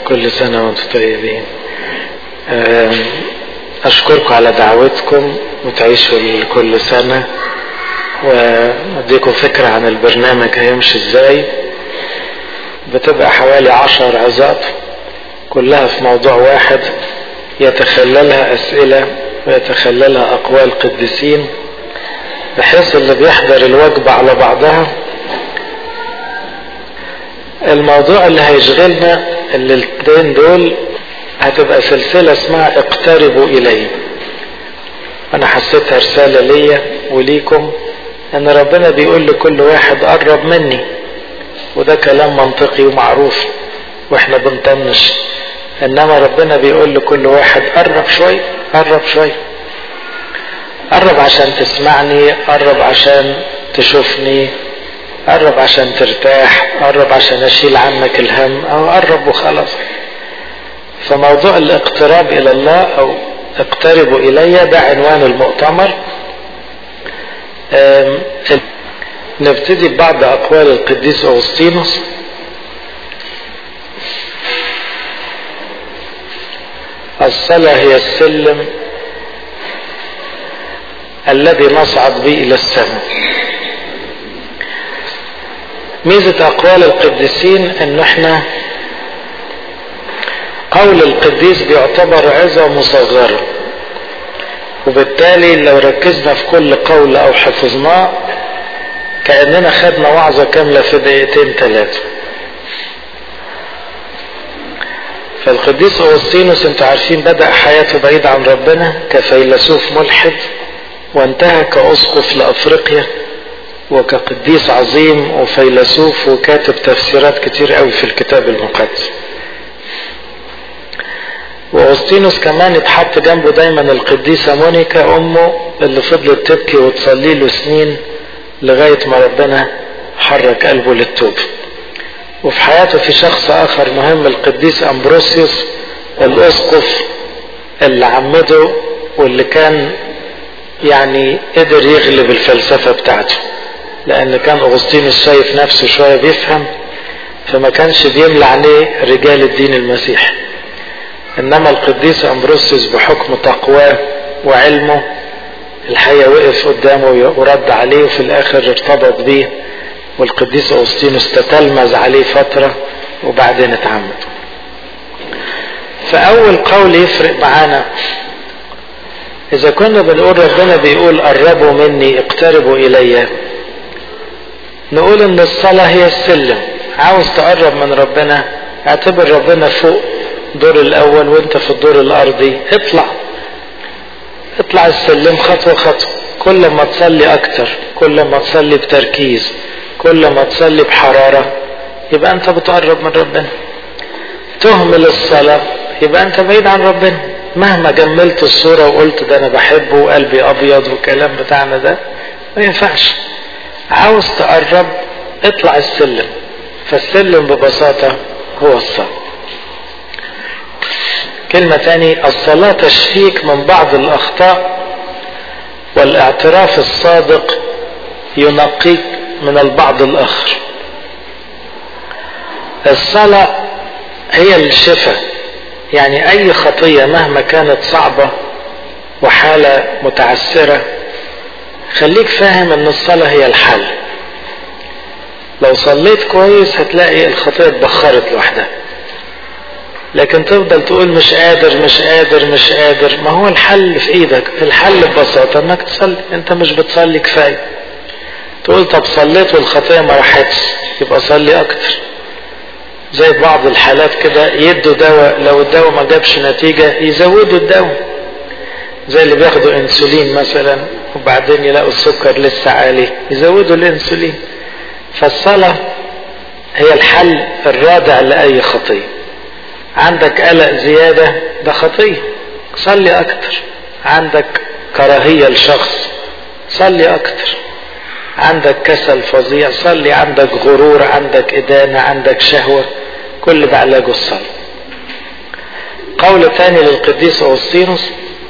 كل سنة وانتم طيبين أشكركم على دعوتكم وتعيشوا كل سنة وأديكم فكرة عن البرنامج هيمشي ازاي بتبقى حوالي عشر عظات كلها في موضوع واحد يتخللها أسئلة ويتخللها أقوال قديسين بحيث اللي بيحضر الوجبة على بعضها الموضوع اللي هيشغلنا الليلتين دول هتبقى سلسلة اسمها اقتربوا إلي أنا حسيتها رسالة ليا وليكم أن ربنا بيقول لكل واحد قرب مني وده كلام منطقي ومعروف واحنا بنطنش انما ربنا بيقول لكل واحد قرب شوي قرب شوي قرب عشان تسمعني قرب عشان تشوفني قرب عشان ترتاح قرب عشان اشيل عنك الهم او قرب وخلاص فموضوع الاقتراب الى الله او اقتربوا الي ده عنوان المؤتمر نبتدي ببعض اقوال القديس اغسطينوس الصلاة هي السلم الذي نصعد به إلى السماء ميزة أقوال القديسين أن احنا قول القديس بيعتبر عظة مصغرة وبالتالي لو ركزنا في كل قول أو حفظناه كأننا خدنا وعظة كاملة في دقيقتين ثلاثة فالقديس أوسطينوس انتوا عارفين بدأ حياته بعيد عن ربنا كفيلسوف ملحد وانتهى كأسقف لأفريقيا وكقديس عظيم وفيلسوف وكاتب تفسيرات كتير قوي في الكتاب المقدس وأوسطينوس كمان اتحط جنبه دايما القديسة مونيكا أمه اللي فضلت تبكي وتصلي له سنين لغاية ما ربنا حرك قلبه للتوبة وفي حياته في شخص آخر مهم القديس أمبروسيوس الأسقف اللي عمده واللي كان يعني قدر يغلب الفلسفة بتاعته لأن كان أغسطينوس شايف نفسه شوية بيفهم فما كانش بيملى عليه رجال الدين المسيحي إنما القديس أمبروسيوس بحكم تقواه وعلمه الحقيقة وقف قدامه ورد عليه وفي الآخر ارتبط بيه والقديس أوسطينوس تتلمذ عليه فترة وبعدين اتعمد فأول قول يفرق معانا إذا كنا بنقول ربنا بيقول قربوا مني اقتربوا إلي نقول إن الصلاة هي السلم عاوز تقرب من ربنا اعتبر ربنا فوق الدور الأول وأنت في الدور الأرضي اطلع اطلع السلم خطوة خطوة كل ما تصلي أكتر كل ما تصلي بتركيز كل ما تصلي بحرارة يبقى أنت بتقرب من ربنا تهمل الصلاة يبقى أنت بعيد عن ربنا مهما جملت الصورة وقلت ده أنا بحبه وقلبي أبيض والكلام بتاعنا ده ما ينفعش عاوز تقرب اطلع السلم فالسلم ببساطة هو الصلاة كلمة تاني الصلاة تشفيك من بعض الأخطاء والاعتراف الصادق ينقيك من البعض الآخر الصلاة هي الشفاء يعني أي خطية مهما كانت صعبة وحالة متعسرة خليك فاهم أن الصلاة هي الحل لو صليت كويس هتلاقي الخطية اتبخرت لوحدها لكن تفضل تقول مش قادر مش قادر مش قادر ما هو الحل في ايدك الحل ببساطة انك تصلي انت مش بتصلي كفاية تقول طب صليت والخطية ما راحتش يبقى صلي اكتر زي بعض الحالات كده يدوا دواء لو الدواء ما جابش نتيجة يزودوا الدواء زي اللي بياخدوا انسولين مثلا وبعدين يلاقوا السكر لسه عالي يزودوا الانسولين فالصلاة هي الحل الرادع لأي خطية عندك قلق زيادة ده خطية صلي أكتر عندك كراهية لشخص صلي أكتر عندك كسل فظيع صلي عندك غرور عندك إدانة عندك شهوة كل ده علاجه الصلاة قول ثاني للقديس أوسطينوس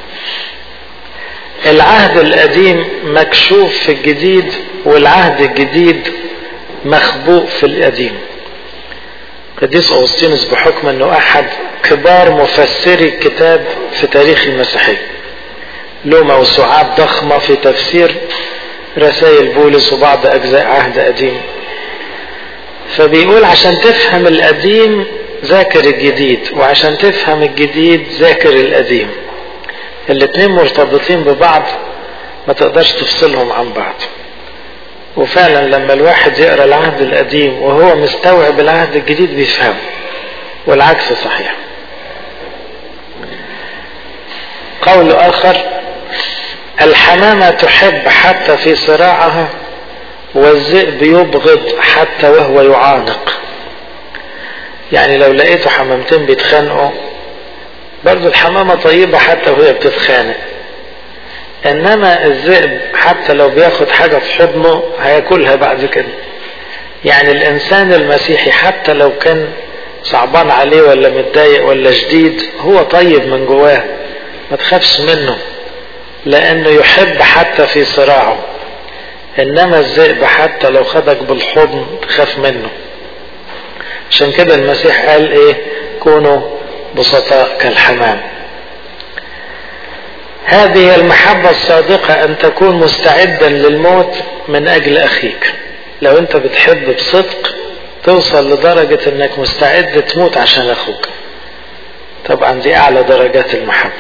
العهد القديم مكشوف في الجديد والعهد الجديد مخبوء في القديم قديس أغسطينوس بحكم أنه أحد كبار مفسري الكتاب في تاريخ المسيحية له موسوعات ضخمة في تفسير رسائل بولس وبعض أجزاء عهد قديم فبيقول عشان تفهم القديم ذاكر الجديد وعشان تفهم الجديد ذاكر القديم الاتنين مرتبطين ببعض ما تقدرش تفصلهم عن بعض وفعلا لما الواحد يقرا العهد القديم وهو مستوعب العهد الجديد بيفهمه والعكس صحيح قول اخر الحمامه تحب حتى في صراعها والذئب يبغض حتى وهو يعانق يعني لو لقيتوا حمامتين بيتخانقوا برضه الحمامة طيبة حتى وهي بتتخانق انما الذئب حتى لو بياخد حاجة في حضنه هياكلها بعد كده يعني الانسان المسيحي حتى لو كان صعبان عليه ولا متضايق ولا شديد هو طيب من جواه ما تخافش منه لانه يحب حتى في صراعه انما الذئب حتى لو خدك بالحضن تخاف منه عشان كده المسيح قال ايه كونوا بسطاء كالحمام هذه المحبة الصادقة أن تكون مستعدا للموت من أجل أخيك لو أنت بتحب بصدق توصل لدرجة أنك مستعد تموت عشان أخوك طبعا دي أعلى درجات المحبة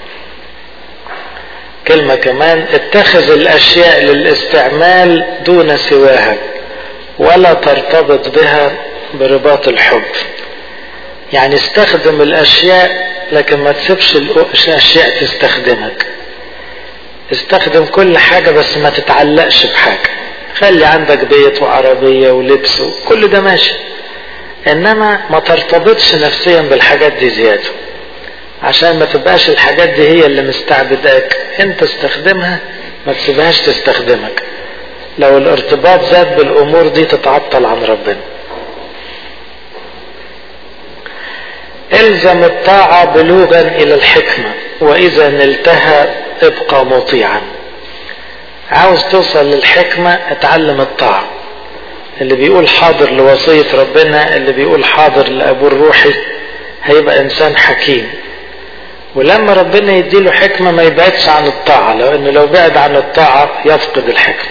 كلمة كمان اتخذ الأشياء للاستعمال دون سواها ولا ترتبط بها برباط الحب يعني استخدم الأشياء لكن ما تسيبش الأشياء تستخدمك استخدم كل حاجة بس ما تتعلقش بحاجة خلي عندك بيت وعربية ولبس كل ده ماشي انما ما ترتبطش نفسيا بالحاجات دي زيادة عشان ما تبقاش الحاجات دي هي اللي مستعبداك انت استخدمها ما تسيبهاش تستخدمك لو الارتباط زاد بالامور دي تتعطل عن ربنا الزم الطاعة بلوغا الى الحكمة واذا نلتها ابقى مطيعا عاوز توصل للحكمة اتعلم الطاعة اللي بيقول حاضر لوصية ربنا اللي بيقول حاضر لأبوه الروحي هيبقى إنسان حكيم ولما ربنا يديله حكمة ما يبعدش عن الطاعة لأنه لو بعد عن الطاعة يفقد الحكمة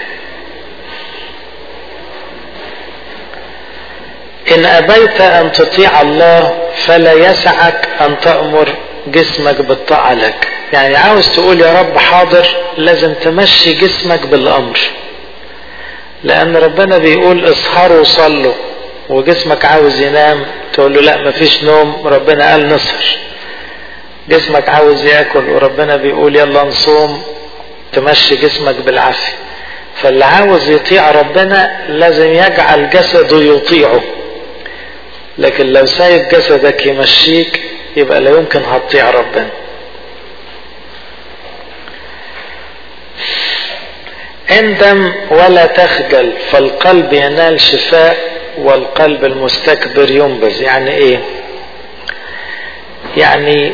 إن أبيت أن تطيع الله فلا يسعك أن تأمر جسمك بالطاعة لك يعني عاوز تقول يا رب حاضر لازم تمشي جسمك بالأمر لأن ربنا بيقول اسهروا وصلوا وجسمك عاوز ينام تقول له لا مفيش نوم ربنا قال نسهر جسمك عاوز ياكل وربنا بيقول يلا نصوم تمشي جسمك بالعافية فاللي عاوز يطيع ربنا لازم يجعل جسده يطيعه لكن لو سايب جسدك يمشيك يبقى لا يمكن هتطيع ربنا اندم ولا تخجل فالقلب ينال شفاء والقلب المستكبر ينبذ يعني ايه يعني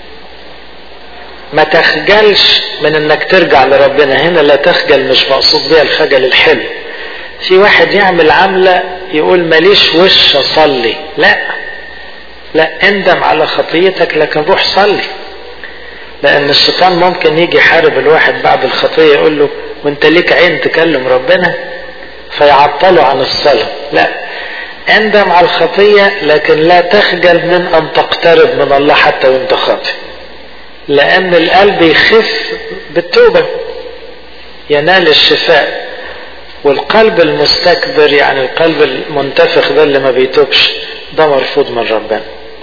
ما تخجلش من انك ترجع لربنا هنا لا تخجل مش مقصود بيها الخجل الحلو في واحد يعمل عملة يقول ماليش وش اصلي لا لا اندم على خطيتك لكن روح صلي لان الشيطان ممكن يجي يحارب الواحد بعد الخطية يقول له وانت ليك عين تكلم ربنا فيعطله عن الصلاة لا اندم على الخطية لكن لا تخجل من ان تقترب من الله حتى وانت خاطئ لان القلب يخف بالتوبة ينال الشفاء والقلب المستكبر يعني القلب المنتفخ ده اللي ما بيتوبش ده مرفوض من ربنا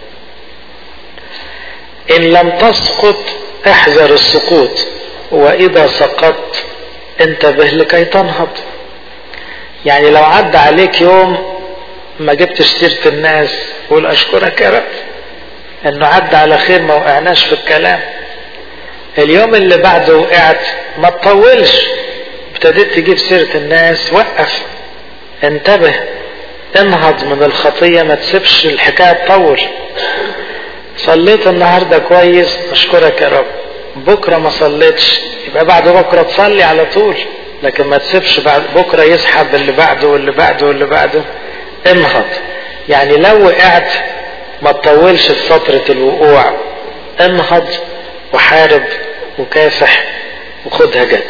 ان لم تسقط احذر السقوط واذا سقطت انتبه لكي تنهض يعني لو عدى عليك يوم ما جبتش سيرة الناس قول اشكرك يا رب انه عدى على خير ما وقعناش في الكلام اليوم اللي بعده وقعت ما تطولش ابتديت تجيب سيرة الناس وقف انتبه انهض من الخطية ما تسيبش الحكاية تطول صليت النهاردة كويس اشكرك يا رب بكرة ما صليتش يبقى بعد بكرة تصلي على طول لكن ما تسيبش بعد بكرة يسحب اللي بعده واللي بعده واللي بعده انهض يعني لو وقعت ما تطولش في فترة الوقوع انهض وحارب وكافح وخدها جد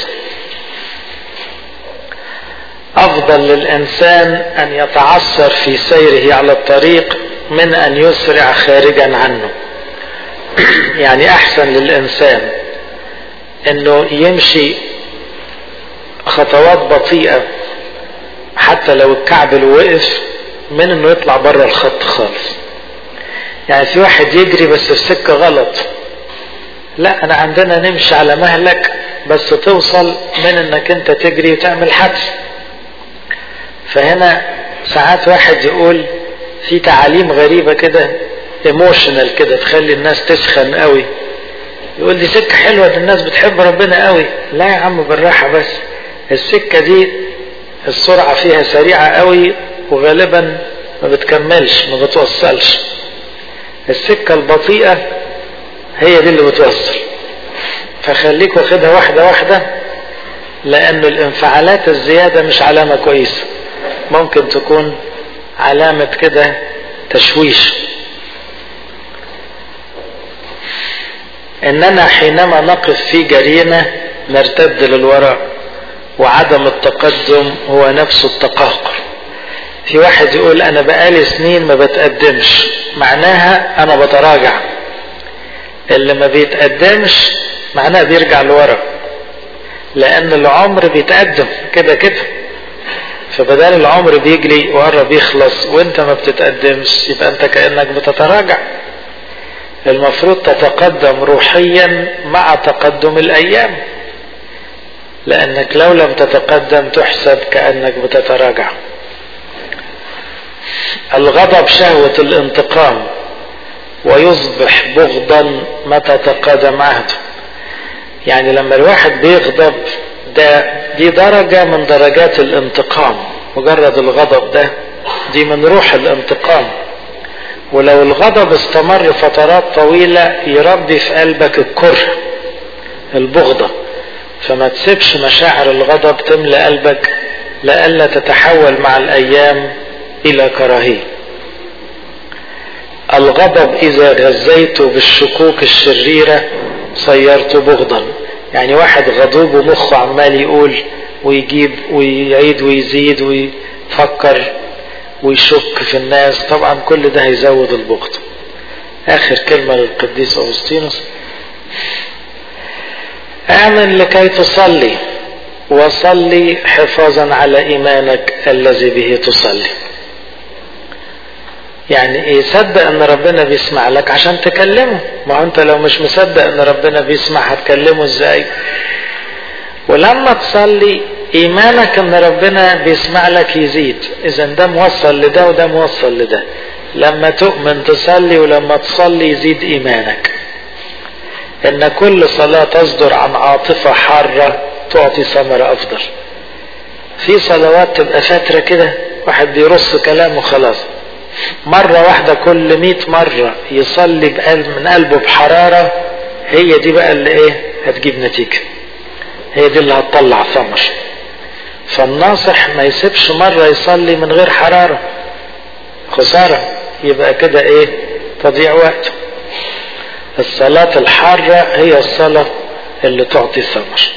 افضل للانسان ان يتعثر في سيره على الطريق من ان يسرع خارجا عنه يعني احسن للانسان انه يمشي خطوات بطيئة حتى لو الكعب وقف من انه يطلع بره الخط خالص يعني في واحد يجري بس في سكة غلط لا انا عندنا نمشي على مهلك بس توصل من انك انت تجري وتعمل حدث فهنا ساعات واحد يقول في تعاليم غريبة كده ايموشنال كده تخلي الناس تسخن قوي يقول دي سكة حلوة دي الناس بتحب ربنا قوي لا يا عم بالراحة بس السكة دي السرعة فيها سريعة قوي وغالبا ما بتكملش ما بتوصلش السكة البطيئة هي دي اللي بتوصل فخليك واخدها واحدة واحدة لأن الانفعالات الزيادة مش علامة كويسة ممكن تكون علامة كده تشويش اننا حينما نقف في جريمة نرتد للوراء وعدم التقدم هو نفس التقهقر في واحد يقول انا بقالي سنين ما بتقدمش معناها انا بتراجع اللي ما بيتقدمش معناها بيرجع لورا لان العمر بيتقدم كده كده فبدال العمر بيجري وقرب يخلص وانت ما بتتقدمش يبقى انت كانك بتتراجع المفروض تتقدم روحيا مع تقدم الايام لانك لو لم تتقدم تحسب كانك بتتراجع الغضب شهوة الانتقام ويصبح بغضا متى تقادم عهده يعني لما الواحد بيغضب ده دي درجة من درجات الانتقام مجرد الغضب ده دي من روح الانتقام ولو الغضب استمر فترات طويلة يربي في قلبك الكره البغضة فما تسيبش مشاعر الغضب تملى قلبك لئلا تتحول مع الأيام إلى كراهية الغضب إذا غذيته بالشكوك الشريرة صيرته بغضا يعني واحد غضوب ومخه عمال يقول ويجيب ويعيد ويزيد ويفكر ويشك في الناس طبعا كل ده هيزود البغض اخر كلمة للقديس اغسطينوس اعمل لكي تصلي وصلي حفاظا على ايمانك الذي به تصلي يعني ايه صدق ان ربنا بيسمع لك عشان تكلمه ما هو انت لو مش مصدق ان ربنا بيسمع هتكلمه ازاي ولما تصلي ايمانك ان ربنا بيسمع لك يزيد اذا ده موصل لده وده موصل لده لما تؤمن تصلي ولما تصلي يزيد ايمانك ان كل صلاة تصدر عن عاطفة حارة تعطي ثمرة افضل في صلوات تبقى فترة كده واحد بيرص كلامه خلاص مرة واحدة كل مئة مرة يصلي بقلب من قلبه بحرارة هي دي بقى اللي ايه هتجيب نتيجة هي دي اللي هتطلع ثمر فالناصح ما يسيبش مرة يصلي من غير حرارة خسارة يبقى كده ايه تضيع وقت الصلاة الحارة هي الصلاة اللي تعطي ثمر